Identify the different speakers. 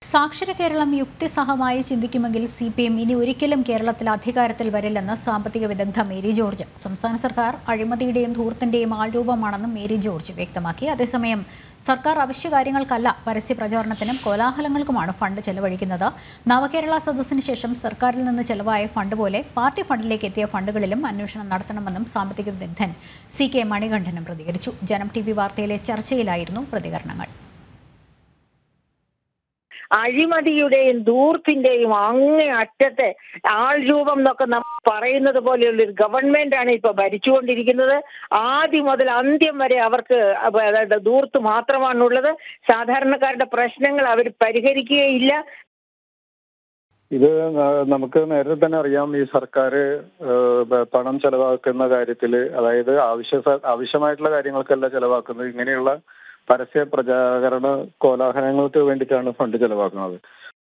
Speaker 1: സാക്ഷര കേരളം യുക്തിസഹമായി ചിന്തിക്കുമെങ്കിൽ C P M ഇനി ഒരിക്കലും കേരളത്തിൽ അധികാരത്തിൽ വരില്ലെന്ന് സാമ്പത്തിക വിദഗ്ധ മേരി ജോർജ് സംസ്ഥാന സർക്കാർ അഴിമതിയുടെയും ധൂർത്തിന്റെയും ആൾരൂപമാണെന്നും മേരി ജോർജ് വ്യക്തമാക്കി അതേസമയം സർക്കാർ അവശ്യകാര്യങ്ങൾക്കല്ല പരസ്യ പ്രചാരണത്തിനും കോലാഹലങ്ങൾക്കുമാണ് ഫണ്ട് ചെലവഴിക്കുന്നത് നവകേരള സദസ്സിന് ശേഷം സർക്കാരിൽ നിന്ന് ചെലവായ ഫണ്ട് പോലെ പാർട്ടി ഫണ്ടിലേക്ക് എത്തിയ ഫണ്ടുകളിലും അന്വേഷണം നടത്തണമെന്നും സാമ്പത്തിക വിദഗ്ധൻ സി കെ മണികണ്ഠനും പ്രതികരിച്ചു ജനം ടി വി വാർത്തയിലെ ചർച്ചയിലായിരുന്നു പ്രതികരണങ്ങൾ
Speaker 2: അഴിമതിയുടെയും ധൂർത്തിന്റെയും അങ്ങേ അറ്റത്തെ ആൾ രൂപം എന്നൊക്കെ നമ്മൾ പറയുന്നത് പോലെയുള്ള ഒരു ഗവൺമെന്റ് ആണ് ഇപ്പൊ ഭരിച്ചുകൊണ്ടിരിക്കുന്നത് ആദ്യം മുതൽ അന്ത്യം വരെ അവർക്ക് അപ്പ- അതായത് ധൂർത്ത് മാത്രമാണുള്ളത് സാധാരണക്കാരുടെ പ്രശ്നങ്ങൾ അവർ പരിഹരിക്കുകയില്ല
Speaker 3: ഇത് ന- നമുക്ക് നേരത്തെ തന്നെ അറിയാം ഈ സർക്കാർ പണം ചെലവാക്കുന്ന കാര്യത്തിൽ അതായത് ആവശ്യ ആവശ്യമായിട്ടുള്ള കാര്യങ്ങൾക്കല്ല ചെലവാക്കുന്നത് ഇങ്ങനെയുള്ള പരസ്യ പ്രചാരണ കോലാഹലങ്ങൾക്ക് വേണ്ടിയിട്ടാണ് ഫണ്ട് ചെലവാക്കുന്നത്